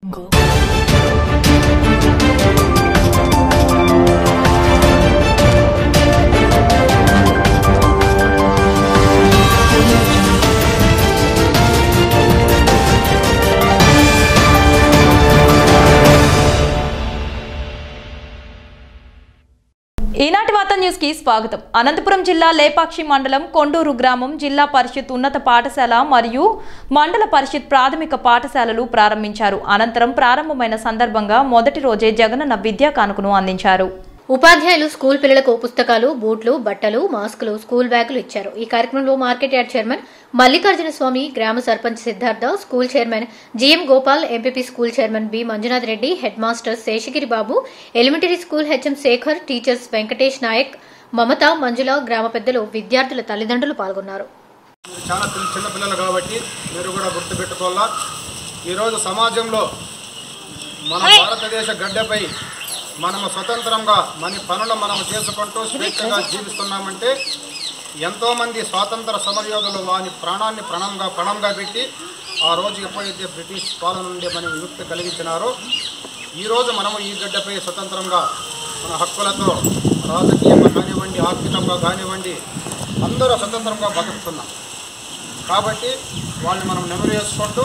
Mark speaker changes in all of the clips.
Speaker 1: ఈనాటి వార్త న్యూస్ కి స్వాగతం అనంతపురం జిల్లా లేపాక్షి మండలం కొండూరు గ్రామం జిల్లా పరిషత్ ఉన్నత పాఠశాల మరియు మండల పరిషత్ ప్రాథమిక పాఠశాలలు ప్రారంభించారు అనంతరం ప్రారంభమైన సందర్భంగా మొదటి రోజే జగనన్న విద్యా కానుకను అందించారు
Speaker 2: ఉపాధ్యాయులు స్కూల్ పిల్లలకు పుస్తకాలు బూట్లు బట్టలు మాస్కులు స్కూల్ బ్యాగులు ఇచ్చారు ఈ కార్యక్రమంలో market yard chairman Mallikarjuna Swamy గ్రామ sarpanch Siddhartha school chairman G M Gopal M P P school chairman B Manjunath Reddy head master Seshagiri Babu elementary school H M Sekhar teachers Venkatesh Nayak Mamatha Manjula గ్రామ పెద్దలు విద్యార్థుల తల్లిదండ్రులు పాల్గొన్నారు
Speaker 3: మీరు చాలా చిన్న చిన్న పిల్లలు కాబట్టి మీరు కూడా గుర్తుపెట్టుకోవాలా ఈరోజు సమాజంలో మన భారతదేశ గడ్డపై మనము స్వతంత్రంగా మన పనులు మనం చేసుకుంటూ స్వేచ్ఛగా జీవిస్తున్నామంటే ఎంతోమంది స్వాతంత్ర సమరయోధులు వారి ప్రాణాన్ని ప్రణంగా పణంగా పెట్టి ఆ రోజు ఎప్పుడైతే బ్రిటిష్ పాలన నుండి మనం విముక్తి కలిగించినారో ఈరోజు మనము ఈ గడ్డపై స్వతంత్రంగా మన హక్కులతో రాజకీయంగా కానివ్వండి ఆర్థికంగా కానివ్వండి అందరూ స్వతంత్రంగా బతుకుతున్నాం కాబట్టి వాళ్ళని మనం నెమరు చేసుకుంటూ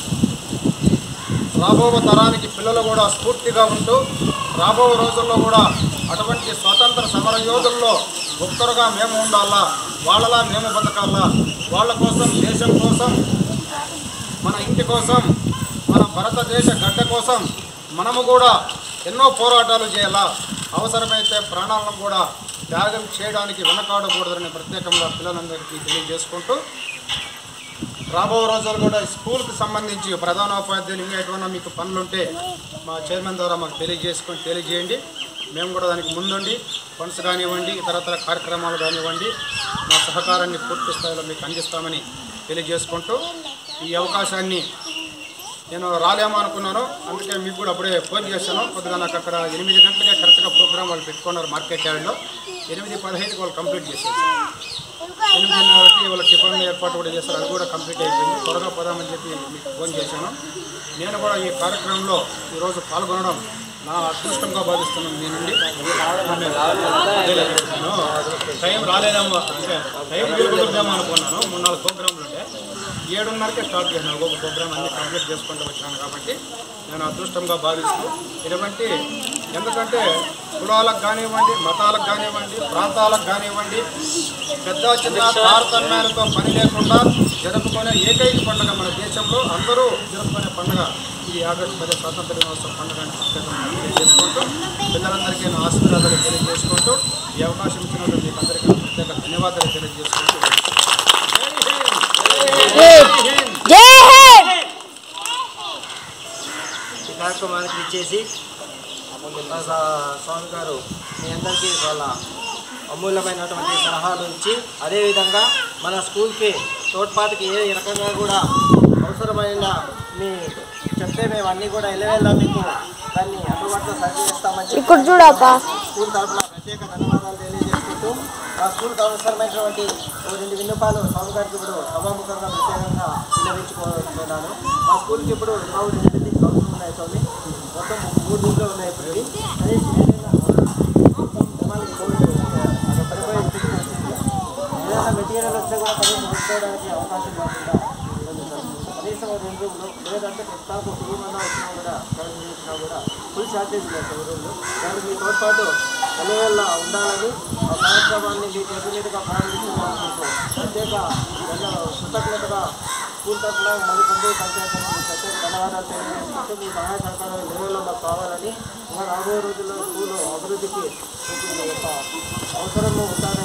Speaker 3: రాబో తరానికి పిల్లలు కూడా స్ఫూర్తిగా ఉంటూ రాబో రోజుల్లో కూడా అటువంటి స్వాతంత్ర సమర యోధుల్లో ఒక్కరుగా మేము ఉండాలా వాళ్ళలా మేము బతకాలా వాళ్ళ కోసం దేశం కోసం మన ఇంటి కోసం మన భారతదేశ గడ్డ కోసం మనము కూడా ఎన్నో పోరాటాలు చేయాలా అవసరమైతే ప్రాణాలను కూడా త్యాగం చేయడానికి వెనకాడకూడదని ప్రత్యేకంగా పిల్లలందరికీ తెలియజేసుకుంటూ రాబో రోజులు కూడా స్కూల్కి సంబంధించి ప్రధానోపాధ్యాయులు ఇంకా ఎటువంటి మీకు పనులుంటే మా చైర్మన్ ద్వారా మాకు తెలియజేసుకొని తెలియజేయండి మేము కూడా దానికి ముందుండి ఫండ్స్ కానివ్వండి ఇతరతర కార్యక్రమాలు కానివ్వండి మా సహకారాన్ని పూర్తి స్థాయిలో మీకు అందిస్తామని తెలియజేసుకుంటూ ఈ అవకాశాన్ని నేను రాలేమో అనుకున్నాను అందుకే మీకు కూడా అప్పుడే ఫోన్ చేశాను కొద్దిగా నాకు అక్కడ ఎనిమిది గంటలకే కరెక్ట్గా ప్రోగ్రామ్ వాళ్ళు పెట్టుకున్నారు మార్కెట్ యార్డ్లో ఎనిమిది పదహైదుకి వాళ్ళు కంప్లీట్ చేసేది ఎనిమిదిన్నరకి వాళ్ళ టిఫిన్ ఏర్పాటు కూడా చేస్తారు అది కూడా కంప్లీట్ అయిపోయింది త్వరగా పోదామని చెప్పి మీకు ఫోన్ చేశాను నేను కూడా ఈ కార్యక్రమంలో ఈరోజు పాల్గొనడం నా అదృష్టంగా భావిస్తున్నాను మీ నుండి నేను టైం రాలేదేమో అంటే టైం కుదురుదేమో అనుకున్నాను మూడు నాలుగు ప్రోగ్రాంలు ఉంటే ఏడున్నరకే స్టార్ట్ చేశాను ఒక్కొక్క ప్రోగ్రామ్ అన్ని కంప్లీట్ చేసుకుంటూ వచ్చాను కాబట్టి నేను అదృష్టంగా భావిస్తూ ఇటువంటి ఎందుకంటే కులాలకు కానివ్వండి మతాలకు కానివ్వండి ప్రాంతాలకు కానివ్వండి పెద్ద చిన్న తారతమ్యాలతో పని లేకుండా జరుపుకునే ఏకైక పండుగ మన దేశంలో అందరూ జరుపుకునే పండుగ ఈ ఆగస్టు పది స్వాతంత్ర దినోత్సవం పండుగ అని ప్రత్యేకంగా తెలియజేసుకుంటూ పిల్లలందరికీ నా ఆశీర్వాదాలు తెలియజేసుకుంటూ ఈ అవకాశం ఇచ్చినందుకు మీకు అందరికీ నా ప్రత్యేక ధన్యవాదాలు తెలియజేసుకుంటూ జై హింద్
Speaker 4: ఈ కార్యక్రమానికి ఇచ్చేసి మా సా- స్వామి గారు మీ అందరికీ వాళ్ళ అమూల్యమైనటువంటి సలహాలు ఇచ్చి అదేవిధంగా మన స్కూల్కి తోడ్పాటుకి ఏ రకంగా కూడా అవసరమైన మీ చెప్తే మేము అన్నీ కూడా ఎల్లవేళ్ళ మీకు దాన్ని అందుబాటులో సరిచేస్తామని చెప్పి
Speaker 5: ఇక్కడ చూడప్పా
Speaker 4: స్కూల్ తరఫున ప్రత్యేక ధన్యవాదాలు తెలియజేసుకుంటూ మా స్కూల్కి అవసరమైనటువంటి ఓ రెండు విన్నపాలు స్వామి గారికి ఇప్పుడు సభాముఖంగా ప్రత్యేకంగా విన్నవించుకోతున్నాను మా స్కూల్కి ఇప్పుడు ఇరవై రెండు బిల్డింగ్స్ అవసరం ఉన్నాయి స్వామి మొత్తం మూడు రూమ్లు ఉన్నాయి ఇప్పుడు అదే ఏదైనా మొత్తం జనాలకి కోవిడ్ అది పడిపోయే స్థితికి వచ్చింది ఏదైనా మెటీరియల్ వస్తే కూడా కనీసం ఉంచుకోవడానికి అవకాశం లేకుండా ఉంది సార్. కనీసం ఒక రెండు రూమ్లు లేదంటే ప్రస్తుతానికి ఒక రూమ్ అన్నా వచ్చినా కూడా కరెంట్ చేసినా కూడా ఫుల్ ఛార్జెస్ లేదు సార్ ఈ రూమ్లు దానికి మీ తోడ్పాటు ఎల్లవేళ్ళ ఉండాలని ఆ కార్యక్రమాన్ని మీ చేతి మీదుగా ప్రారంభించడానికి ప్రత్యేక ధన్య కృతజ్ఞతగా స్కూల్ తరఫున మరి కొందరు పంచాయతీ తరఫున ప్రత్యేక ధన్యవాదాలు తెలియజేసుకుంటూ మీ సహాయ సహకారాలు ఎల్లవేళ మాకు కావాలని ఇంకా రాబోయే రోజుల్లో స్కూల్ అభివృద్ధికి మీకు యొక్క అవసరము ఉంటారని